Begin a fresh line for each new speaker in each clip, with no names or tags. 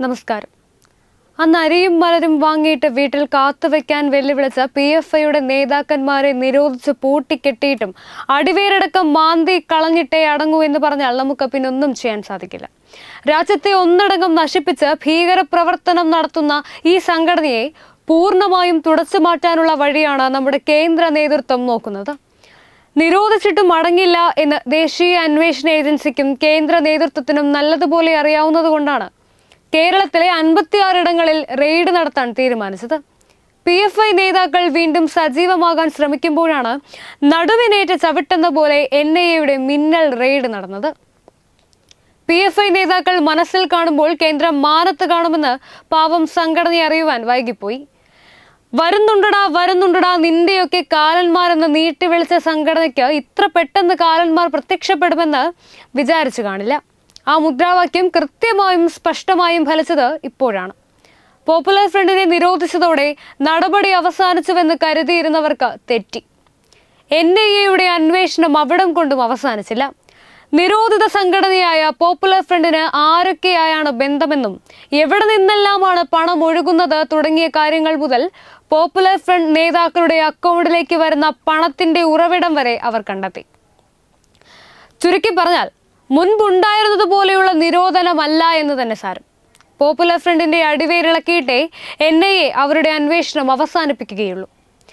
നമസ്കാരം അന്ന് അരിയും മലരും വാങ്ങിയിട്ട് വീട്ടിൽ കാത്തുവെക്കാൻ വെല്ലുവിളിച്ച പി എഫ് ഐയുടെ നേതാക്കന്മാരെ നിരോധിച്ച് പൂട്ടിക്കെട്ടിയിട്ടും അടിവേരടക്കം മാന്തി കളഞ്ഞിട്ടേ അടങ്ങൂ എന്ന് പറഞ്ഞാൽ നമുക്ക് പിന്നെ ഒന്നും ചെയ്യാൻ സാധിക്കില്ല രാജ്യത്തെ ഒന്നടങ്കം നശിപ്പിച്ച് ഭീകരപ്രവർത്തനം നടത്തുന്ന ഈ സംഘടനയെ പൂർണ്ണമായും തുടച്ചു മാറ്റാനുള്ള വഴിയാണ് നമ്മുടെ കേന്ദ്ര നേതൃത്വം നോക്കുന്നത് നിരോധിച്ചിട്ടും അടങ്ങില്ല എന്ന് ദേശീയ അന്വേഷണ ഏജൻസിക്കും കേന്ദ്ര നേതൃത്വത്തിനും നല്ലതുപോലെ അറിയാവുന്നതുകൊണ്ടാണ് കേരളത്തിലെ അൻപത്തിയാറിടങ്ങളിൽ റെയ്ഡ് നടത്താൻ തീരുമാനിച്ചത് പി എഫ് ഐ നേതാക്കൾ വീണ്ടും സജീവമാകാൻ ശ്രമിക്കുമ്പോഴാണ് നടുവിനേറ്റ ചവിട്ടെന്ന പോലെ എൻ ഐ എയുടെ മിന്നൽ റെയ്ഡ് നടന്നത് പി എഫ് ഐ നേതാക്കൾ മനസ്സിൽ കാണുമ്പോൾ കേന്ദ്രം മാനത്ത് കാണുമെന്ന് പാവം സംഘടനയെ അറിയുവാൻ വൈകിപ്പോയി വരുന്നുണ്ടടാ വരുന്നുണ്ടടാ നിന്റെയൊക്കെ കാലന്മാരെന്ന് നീട്ടി വിളിച്ച സംഘടനയ്ക്ക് ഇത്ര പെട്ടെന്ന് കാലന്മാർ പ്രത്യക്ഷപ്പെടുമെന്ന് വിചാരിച്ചു കാണില്ല ആ മുദ്രാവാക്യം കൃത്യമായും സ്പഷ്ടമായും ഫലിച്ചത് ഇപ്പോഴാണ് പോപ്പുലർ ഫ്രണ്ടിനെ നിരോധിച്ചതോടെ നടപടി അവസാനിച്ചുവെന്ന് കരുതിയിരുന്നവർക്ക് തെറ്റി എൻ ഐ എയുടെ അന്വേഷണം അവിടം കൊണ്ടും അവസാനിച്ചില്ല നിരോധിത സംഘടനയായ പോപ്പുലർ ഫ്രണ്ടിന് ആരൊക്കെയായാണ് ബന്ധമെന്നും എവിടെ നിന്നെല്ലാമാണ് പണം ഒഴുകുന്നത് തുടങ്ങിയ കാര്യങ്ങൾ മുതൽ പോപ്പുലർ ഫ്രണ്ട് നേതാക്കളുടെ അക്കൗണ്ടിലേക്ക് വരുന്ന പണത്തിന്റെ ഉറവിടം വരെ അവർ കണ്ടെത്തി ചുരുക്കി പറഞ്ഞാൽ മുൻപുണ്ടായിരുന്നതുപോലെയുള്ള നിരോധനമല്ല എന്ന് തന്നെ സാരം പോപ്പുലർ ഫ്രണ്ടിന്റെ അടിവേരിളക്കിയിട്ടേ എൻ ഐ എ അവരുടെ അന്വേഷണം അവസാനിപ്പിക്കുകയുള്ളൂ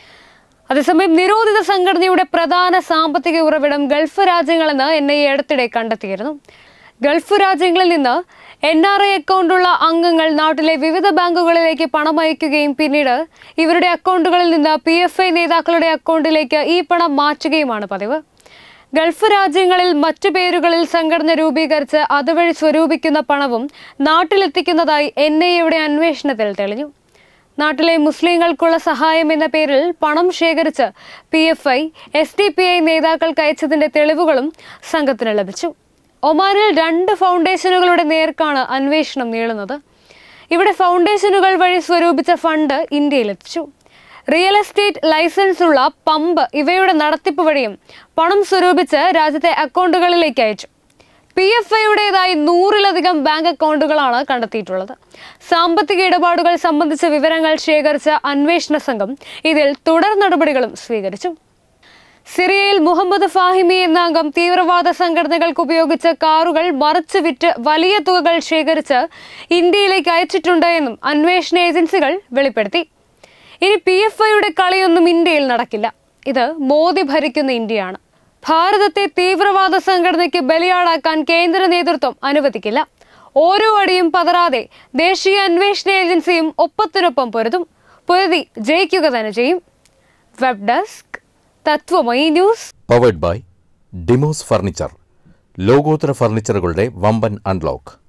അതേസമയം നിരോധിത സംഘടനയുടെ പ്രധാന സാമ്പത്തിക ഉറവിടം ഗൾഫ് രാജ്യങ്ങളെന്ന് എൻ ഐ എ അടുത്തിടെ കണ്ടെത്തിയിരുന്നു ഗൾഫ് രാജ്യങ്ങളിൽ നിന്ന് എൻ ആർ ഐ അക്കൗണ്ടുള്ള അംഗങ്ങൾ നാട്ടിലെ വിവിധ ബാങ്കുകളിലേക്ക് പണം അയക്കുകയും പിന്നീട് ഇവരുടെ അക്കൗണ്ടുകളിൽ നിന്ന് പി എഫ് ഐ നേതാക്കളുടെ അക്കൗണ്ടിലേക്ക് ഈ പണം മാറ്റുകയുമാണ് പതിവ് ഗൾഫ് രാജ്യങ്ങളിൽ മറ്റു പേരുകളിൽ സംഘടന രൂപീകരിച്ച് അതുവഴി സ്വരൂപിക്കുന്ന പണവും നാട്ടിലെത്തിക്കുന്നതായി എൻ ഐ എയുടെ അന്വേഷണത്തിൽ തെളിഞ്ഞു നാട്ടിലെ മുസ്ലിങ്ങൾക്കുള്ള സഹായം എന്ന പേരിൽ പണം ശേഖരിച്ച് P F I S D P I നേതാക്കൾക്ക് അയച്ചതിന്റെ തെളിവുകളും സംഘത്തിന് ലഭിച്ചു ഒമാനിൽ രണ്ട് ഫൗണ്ടേഷനുകളുടെ നേർക്കാണ് അന്വേഷണം നീളുന്നത് ഇവിടെ ഫൗണ്ടേഷനുകൾ വഴി സ്വരൂപിച്ച ഫണ്ട് ഇന്ത്യയിലെത്തിച്ചു റിയൽ എസ്റ്റേറ്റ് ലൈസൻസ് ഉള്ള പമ്പ് ഇവയുടെ നടത്തിപ്പ് വഴിയും പണം സ്വരൂപിച്ച് രാജ്യത്തെ അക്കൗണ്ടുകളിലേക്ക് അയച്ചു പി എഫ് ഐയുടേതായി നൂറിലധികം ബാങ്ക് അക്കൗണ്ടുകളാണ് കണ്ടെത്തിയിട്ടുള്ളത് സാമ്പത്തിക ഇടപാടുകൾ സംബന്ധിച്ച വിവരങ്ങൾ ശേഖരിച്ച അന്വേഷണ സംഘം ഇതിൽ തുടർ നടപടികളും സ്വീകരിച്ചു സിറിയയിൽ മുഹമ്മദ് ഫാഹിമി എന്ന അംഗം തീവ്രവാദ സംഘടനകൾക്ക് ഉപയോഗിച്ച കാറുകൾ മറിച്ചു വിറ്റ് വലിയ തുകകൾ ശേഖരിച്ച് ഇന്ത്യയിലേക്ക് അയച്ചിട്ടുണ്ട് എന്നും അന്വേഷണ ഏജൻസികൾ വെളിപ്പെടുത്തി ഇനി പി എഫ് ഐയുടെ കളിയൊന്നും ഇന്ത്യയിൽ നടക്കില്ല ഇത് മോദി ഭരിക്കുന്ന ഇന്ത്യയാണ് ഭാരതത്തെ തീവ്രവാദ സംഘടനയ്ക്ക് ബലിയാടാക്കാൻ കേന്ദ്ര നേതൃത്വം അനുവദിക്കില്ല ഓരോ അടിയും പതറാതെ ദേശീയ അന്വേഷണ ഏജൻസിയും ഒപ്പത്തിനൊപ്പം പൊരുതും പൊരുതി ജയിക്കുക തന്നെ ചെയ്യും web desk Tatwamayi news
powered by Demos furniture ലോകോത്തര ഫർണിച്ചറുകളുടെ വമ്പൻ അൺലോക്ക്